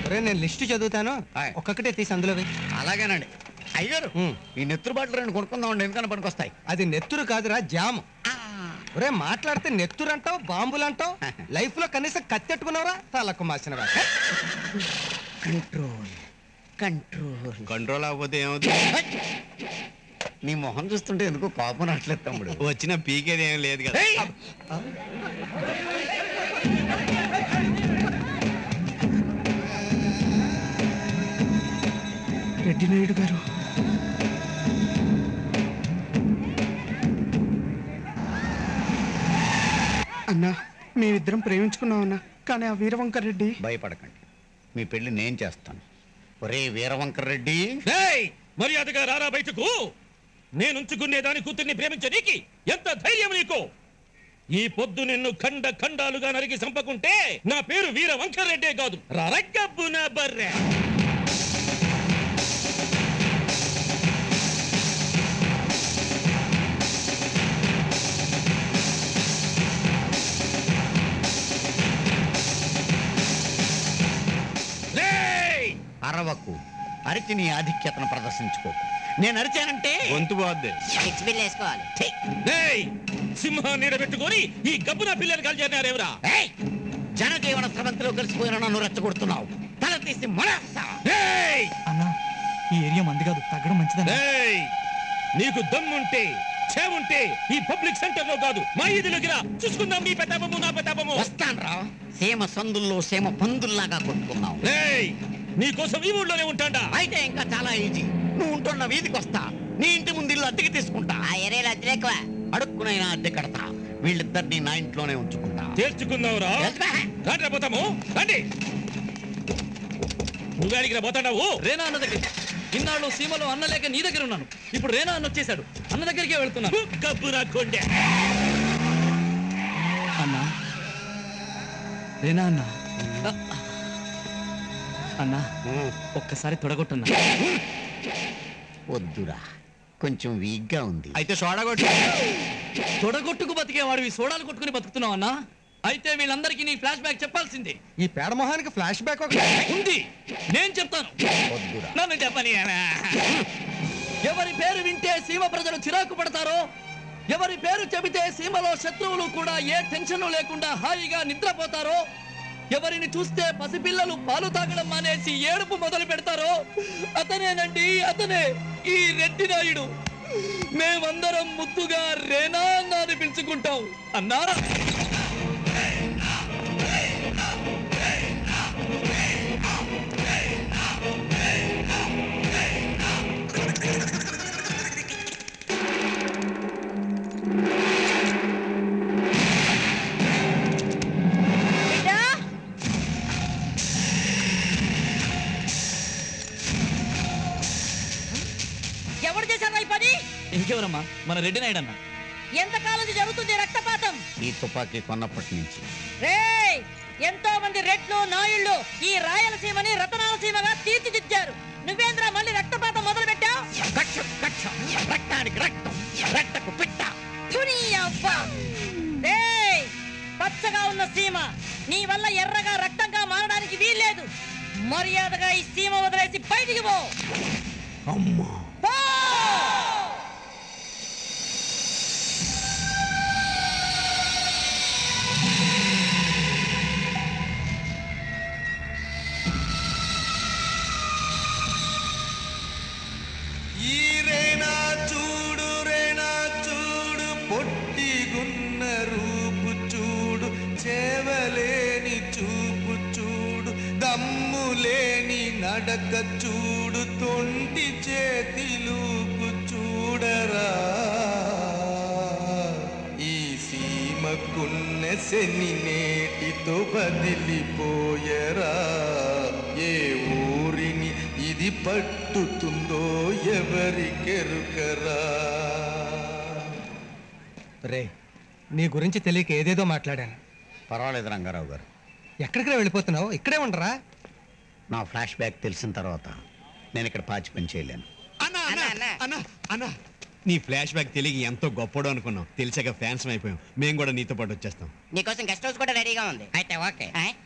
రే నేను లిస్ట్ చదువుతాను ఆయ్. ఒక్కొక్కటే తీసి అందులో వెయ్యి. అలాగేనండి అయ్యారు ఉమ్. ఈ నెత్తురు బాటలు రెండు కొనుక్కుందామండి ఎందుకన్నా పనికొస్తాయి అది నెత్తురు కాదురా జాము ఒరే మాట్లాడితే నెత్తురు అంటావు బాంబులు అంటావు లైఫ్ లో కనీసం కత్తెట్టుకున్నావురా తలకు మాసిన వాడు. కంట్రోల్ కంట్రోల్ కంట్రోల్ అవ్వకపోతే ఏమవుతుంది నీ మొహం చూస్తుంటే ఎందుకు కోపం రావట్లేదు తమ్ముడు వచ్చిన పీకేది ఏం లేదు కదా ఏయ్! రెడ్డి నాయుడు గారు అన్నా మేమిద్దరం ప్రేమించుకున్నాం అన్నా కానీ ఆ వీరవంకర్ రెడ్డి భయపడకండి మీ పెళ్లి నేను చేస్తాను ఒరే వీరవంకర్ రెడ్డి ఏయ్! మర్యాదగా రారా బయటకు నేనుంచుకునే దాని కూతుర్ని ప్రేమించనీకి ఎంత ధైర్యం నీకు ఈ పొద్దు నిన్ను ఖండ ఖండాలుగా నరికి చంపకుంటే నా పేరు వీర వంకరెడ్డే కాదు రరగబ్బు నా బర్రె రేయ్! అరవకు అరిచి నీ ఆధిక్యతను ప్రదర్శించుకోకు నేను అరిచానంటే గొంతు పోద్ది ఫిక్స్ బిల్ వేసుకోవాలి రేయ్! సింహాన్ని నిలబెట్టుకొని ఈ గబ్బున పిల్లలు కలిచేనారేవరా ఏయ్! జనజీవన స్రవంతిలో కలిసిపోయిన నన్ను రెచ్చగొడుతున్నావు తల తీసి మనస్తా రేయ్! అన్నా ఈ ఏరియా మంది కాదు తగ్గడం మంచిదన్నా రేయ్! నీకు దమ్ముంటే చేవుంటే ఈ పబ్లిక్ సెంటర్ లో కాదు మా ఈదిలోకి రా చూసుకుందాం నీ పెద్దాపము నా పెద్దాపము వస్తాన్రా సీమ సందుల్లో సీమ పందుల్లాగా కొట్టుకున్నావు రేయ్ నీ కోసం ఈ ఊళ్ళోనే ఉంటాడా అయితే ఇంకా చాలా ఈజీ నువ్వు ఉంటున్న వీధికి వస్తా నీ ఇంటి ముందు ఇల్లు అద్దెకి తీసుకుంటా ఆ ఏరియాలో అద్దెలు ఎక్కువ అడుక్కునైనా అద్దె కడతా వీళ్ళిద్దరిని నా ఇంట్లోనే ఉంచుకుంటా తేల్చుకుందావురా తెలుసుగా? రాట్రా పోతాము రండి నువ్వేడికి పోతాడావు రేనా అన్న దగ్గర ఇన్నాళ్ళు సీమలో అన్న లేక నీ దగ్గర ఉన్నాను ఇప్పుడు రేనా అన్న వచ్చేసాడు అన్న దగ్గరికే వెళ్తున్నాను గబ్బు నా కొండే అన్నా రేనా అన్న అన్నా ఒక్కసారి తొడగొట్టన్నా వద్దురా కొంచెం వీక్ గా ఉంది అయితే సోడా కొట్టు తొడగొట్టుకు బతికేవాడివి సోడాలు కొట్టుకుని బతుకుతున్నావు అన్నా అయితే వీళ్ళందరికీ నీ ఫ్లాష్ బ్యాక్ చెప్పాల్సిందే ఈ పేడ మొహానికి ఫ్లాష్ బ్యాక్ ఒక ఉంది నేను చెప్తాను వద్దురా నన్ను చెప్పని ఎవరి పేరు వింటే సీమ ప్రజలు చిరాకు పడతారో ఎవరి పేరు చెబితే సీమలో శత్రువులు కూడా ఏ టెన్షన్ లేకుండా హాయిగా నిద్రపోతారో ఎవరిని చూస్తే పసిపిల్లలు పాలు తాగడం మానేసి ఏడుపు మొదలు పెడతారో అతనేనండి అతనే ఈ రెడ్డి నాయుడు మేమందరం ముద్దుగా రేనా అన్న అని పిలుచుకుంటాం అన్నా బిడ్డా ఎవడు చేశారా ఈ పని ఇంకెవరమ్మా మన రెడ్డి నాయుడు అన్న ఎంతకాలం నుంచి జరుగుతుంది ఈ రక్తపాతం ఈ తుపాకీ కొన్నప్పటి నుంచి రేయ్ ఎంతో మంది రెడ్లు నాయుళ్ళు ఈ రాయలసీమని రతనాలసీమగా తీర్చిదిద్దారు నువ్వేంద్రా మళ్ళీ రక్తపాతం మొదలు పెట్టావు కక్ష కక్ష రక్తానికి రక్తం రక్తకు పిట్ట రేయ్ పచ్చగా ఉన్న సీమ నీ వల్ల ఎర్రగా రక్తంగా మారడానికి వీల్లేదు మర్యాదగా ఈ సీమ వదిలేసి బయటికి పో అమ్మా పో! ఈ రేనా చూడు రేనా చూడు పొట్టిగున్న రూపు చూడు చేవలేని చూపు చూడు దమ్ములేని నడక చూడు తొంటి చేతిలూపు చూడరా ఈ సీమకున్న శని నేటితో బదిలిపోయరా ఏ ఊరిని ఇది పట్టుతుందో ఎవరికెరుకరా రే నీ గురించి తెలియక ఏదేదో మాట్లాడాను పర్వాలేదు రంగారావు గారు ఎక్కడికి వెళ్ళిపోతున్నావు ఇక్కడే ఉండరా నా ఫ్లాష్ బ్యాక్ తెలిసిన తర్వాత నేను ఇక్కడ పాచి పని చేయలేను అన్నా అన్నా అన్నా అన్నా నీ ఫ్లాష్ బ్యాక్ తెలియక ఎంతో గొప్పడు అనుకున్నాం తెలిసాక ఫ్యాన్స్ అయిపోయాం మేము కూడా నీతో పాటు వచ్చేస్తాం నీకోసం గెస్ట్ హౌస్ కూడా రెడీగా ఉంది అయితే ఓకే ఆయ్?